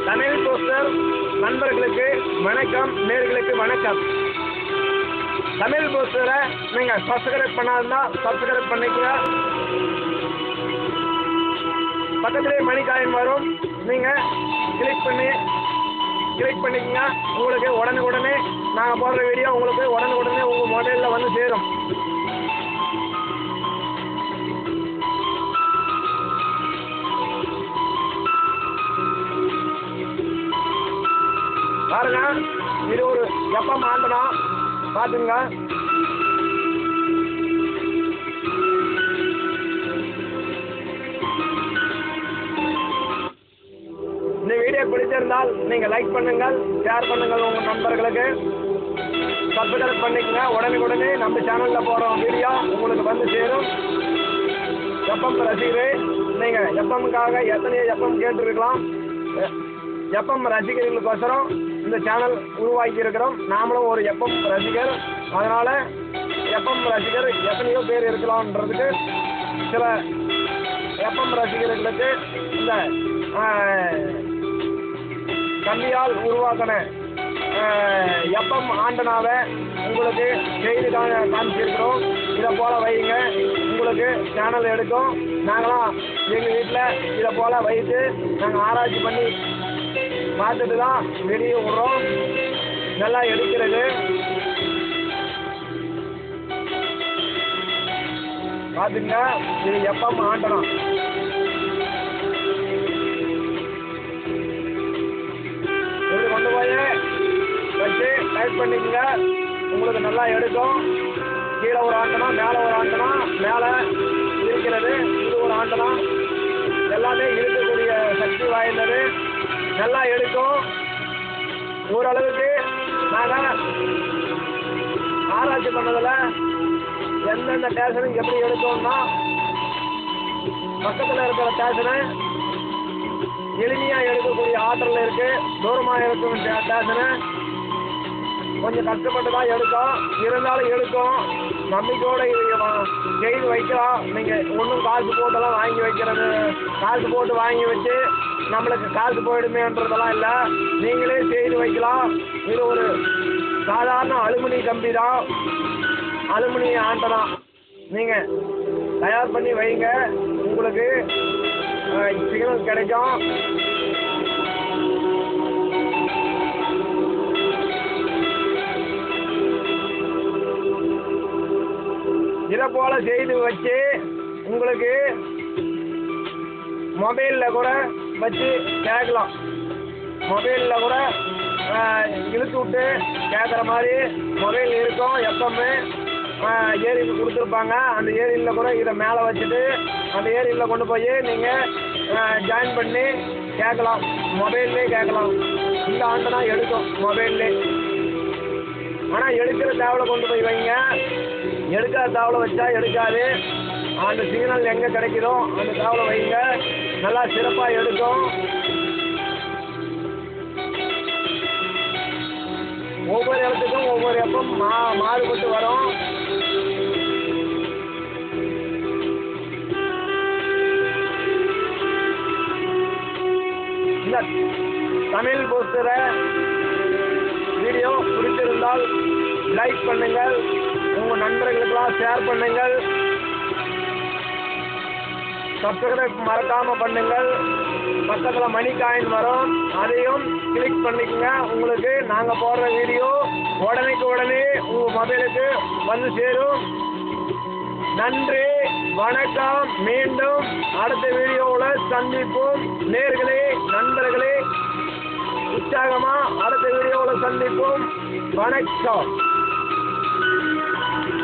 Tamil poster நண்பர்களுக்கு வணக்கம் நேர்களுக்கு வணக்கம் தமிழ் போஸ்டரை நீங்கள் சப்ஸ்கிரைப் பண்ணாதுன்னா சப்ஸ்கிரைப் பண்ணிக்கங்க பக்கத்திலே மணிக்காயின் வரும் நீங்கள் கிளிக் பண்ணி கிளிக் பண்ணிக்கங்க உங்களுக்கு உடனுக்குடனே நாங்கள் போடுற வீடியோ உங்களுக்கு உடனுக்குடனே உங்கள் மொபைலில் வந்து சேரும் பாருங்க இது ஒரு வெப்பம் ஆண்டனா பார்த்துங்க இந்த வீடியோ பிடிச்சிருந்தால் நீங்கள் லைக் பண்ணுங்கள் ஷேர் பண்ணுங்கள் உங்கள் நண்பர்களுக்கு சப்ஸ்கிரைப் பண்ணிக்கங்க உடனுக்குடனே நம்ம சேனலில் போடுற வீடியோ உங்களுக்கு வந்து சேரும் எஃப்எம் ரசிகரே நீங்கள் எஃப்எம்முக்காக எத்தனையோ எஃப்எம் கேட்டுருக்கலாம் எஃப்எம் ரசிகர்களுக்கோசரம் இந்த சேனல் உருவாக்கி இருக்கிறோம் நாமளும் ஒரு எஃப்எம் ரசிகர் அதனால் எஃப்எம் ரசிகர் எத்தனையோ பேர் இருக்கலாம்ன்றதுக்கு சில எஃப்எம் ரசிகர்களுக்கு இந்த கம்பியால் உருவாக்கின எஃப்எம் ஆண்டனாவை உங்களுக்கு செய்து கா காமிச்சிருக்கிறோம் இதை போல் வைங்க உங்களுக்கு சேனல் எடுக்கும் நாங்களாம் எங்கள் வீட்டில் இதை போல் வைத்து நாங்கள் ஆராய்ச்சி பண்ணி பார்த்துட்டு தான் வெளியே விட்றோம் நல்லா எடுக்கிறது பார்த்துங்க இது எஃப்எம் ஆண்டனம் இப்படி கொண்டு போய் வச்சு டைப் பண்ணிக்கங்க உங்களுக்கு நல்லா எடுக்கும் கீழே ஒரு ஆண்டனா மேலே ஒரு ஆண்டனா மேலே இருக்கிறது இது ஒரு ஆண்டனா எல்லாமே இருக்கக்கூடிய சக்தி வாய்ந்தது நல்லா எடுக்கும் ஓரளவுக்கு நாங்கள் ஆராய்ச்சி பண்ணதில் எந்தெந்த ஸ்டேஷனுக்கு எப்படி எடுக்கணும்னா பக்கத்தில் இருக்கிற ஸ்டேஷனு எளிமையாக எடுக்கக்கூடிய ஆற்றல் இருக்குது தூரமாக இருக்கும் ஸ்டேஷனு கொஞ்சம் கஷ்டப்பட்டு தான் எடுக்கும் இருந்தாலும் எடுக்கும் நம்பிக்கையோடு இது வா- செய்து வைக்கலாம் நீங்கள் ஒன்றும் காசு போட்டெல்லாம் வாங்கி வைக்கிறது காசு போட்டு வாங்கி வச்சு நம்மளுக்கு காசு போயிடுமேன்றதெல்லாம் இல்லை நீங்களே செய்து வைக்கலாம் இது ஒரு சாதாரண அலுமினி கம்பி தான் அலுமினி ஆண்டை தான் நீங்கள் தயார் பண்ணி வைங்க உங்களுக்கு சிக்னல் கிடைக்கும் இதை போல் செய்து வச்சு உங்களுக்கு மொபைலில் கூட வச்சு கேட்கலாம் மொபைலில் கூட ஆஹ், இழுத்து விட்டு கேட்குற மாதிரி மொபைல் இருக்கும் எப்பவுமே ஏரிக்கு கொடுத்துருப்பாங்க அந்த ஏரியில் கூட இதை மேலே வச்சுட்டு அந்த ஏரியில் கொண்டு போய் நீங்கள் ஜாயின் பண்ணி கேட்கலாம் மொபைல்லே கேட்கலாம் இந்த ஆண்டு தான் எடுக்கும் மொபைல்லே ஆனால் எடுக்கிற தேவலை கொண்டு போய் வைங்க எடுக்காத தேவலை வச்சா எடுக்காது அந்த சிக்னல் எங்கே கிடைக்குதோ அந்த தேவலை வைங்க நல்லா சிறப்பாக எடுக்கும் ஒவ்வொரு இடத்துக்கும் ஒவ்வொரு எப்பம் மா மாறுபட்டு வரும் இந்த தமிழ் போஸ்டரை வீடியோ பிடித்திருந்தால் லைக் பண்ணுங்கள் உங்கள் நண்பர்களுக்கெல்லாம் ஷேர் பண்ணுங்கள் சப்ஸ்கிரைப் மறக்காமல் பண்ணுங்கள் பக்கத்தில் மணி காயின் வரும் அதையும் கிளிக் பண்ணிக்கங்க உங்களுக்கு நாங்கள் போடுற வீடியோ உடனேக்கு உடனே உங்கள் மொபைலுக்கு வந்து சேரும் நன்றி வணக்கம் மீண்டும் அடுத்த வீடியோவில் சந்திப்போம் நேர்களே நண்பர்களே உற்சாகமா அடுத்த வீடியோவில் சந்திப்போம் வணக்கம்